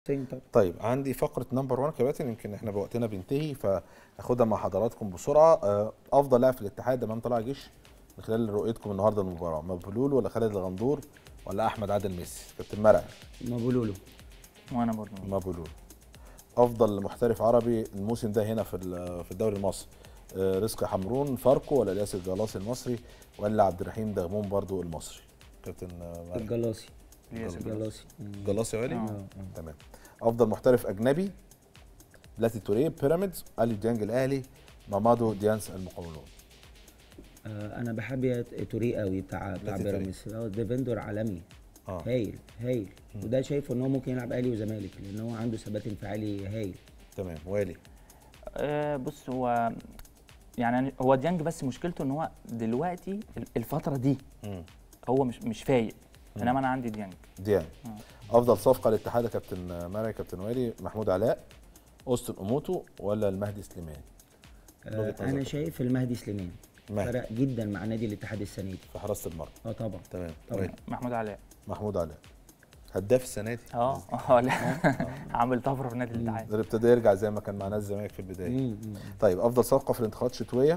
سنتر طيب عندي فقره نمبر 1 كباتن يمكن احنا بوقتنا بينتهي فاخدها مع حضراتكم بسرعه آه، افضل لاعب في الاتحاد امام طلائع جيش من خلال رؤيتكم النهارده المباراه مبلول ولا خالد الغندور ولا احمد عادل ميسي كابتن مرعي مابولولو وانا برضه مبلول افضل محترف عربي الموسم ده هنا في ال- في الدوري المصري آه، رزق حمرون فاركو ولا الياس الجلاصي المصري ولا عبد الرحيم دغمون برضو المصري كابتن آه، مرعي الجلاصي الياس الجلاصي جلاصي والي آه. تمام افضل محترف اجنبي لاتي توريه بيراميدز الي ديانج الاهلي مامادو ديانس المقاولون آه انا بحب يا توريه قوي بتاع بتاع لاتي بيراميدز اه ديفندر عالمي اه هايل هايل وده شايفه ان هو ممكن يلعب اهلي وزمالك لان هو عنده ثبات انفعالي هايل تمام والي آه بص هو يعني هو ديانج بس مشكلته ان هو دلوقتي ال- الفتره دي مم. هو مش مش فايق انما انا عندي ديانج ديان افضل صفقه للاتحاد يا كابتن مرعي كابتن والي محمود علاء اوستن اوموتو ولا المهدي سليمان آه وجهة انا نظرك. شايف المهدي سليمان مهدي فرق جدا مع نادي الاتحاد السنه دي في حراسه المرمى اه طبعا تمام طبعا. والي. محمود علاء محمود علاء هداف السنه دي اه اه لا عامل طفره في نادي الاتحاد ده ابتدى يرجع زي ما كان مع نادي الزمالك في البدايه مم، مم. طيب افضل صفقه في الانتقالات الشتويه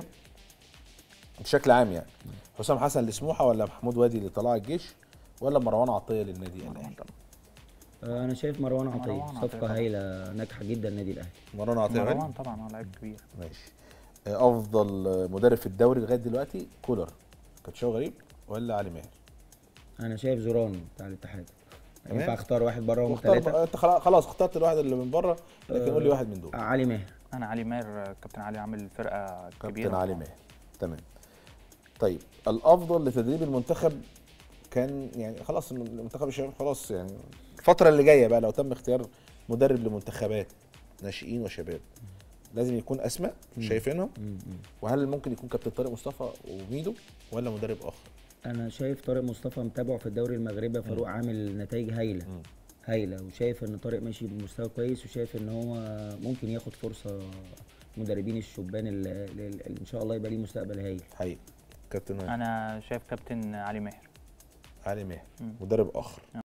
بشكل عام يعني حسام حسن لسموحه ولا محمود وادي لطلائع الجيش ولا مروان عطيه للنادي الاهلي آه انا شايف مروان عطيه مروان عطية صفقه طبعا. هايله ناجحه جدا النادي الاهلي مروان عطيه مروان وادي طبعا اه لعيب كبير ماشي آه، افضل مدرب في الدوري لغايه دلوقتي كولر كاتشاو غريب ولا علي ماهر انا شايف زوران بتاع الاتحاد تمام. ينفع اختار واحد بره وهم واختار ثلاثه بقى- انت خلاص خلاص اخترت الواحد اللي من بره لكن قول لي واحد من دول علي ماهر انا علي ماهر كابتن علي عامل فرقه كبيره كابتن علي ماهر تمام طيب الافضل لتدريب المنتخب كان يعني خلاص المنتخب الشباب خلاص يعني الفتره اللي جايه بقى لو تم اختيار مدرب لمنتخبات ناشئين وشباب لازم يكون اسماء شايفينهم مم، مم. وهل ممكن يكون كابتن طارق مصطفى وميدو ولا مدرب اخر انا شايف طارق مصطفى متابعه في الدوري المغربي فاروق عامل نتائج هايله مم. هايله وشايف ان طارق ماشي بمستوى كويس وشايف ان هو ممكن ياخد فرصه مدربين الشبان اللي, اللي ان شاء الله يبقى ليه مستقبل هايل حقيقي كابتن انا شايف كابتن علي ماهر علي ماهر مم. مدرب اخر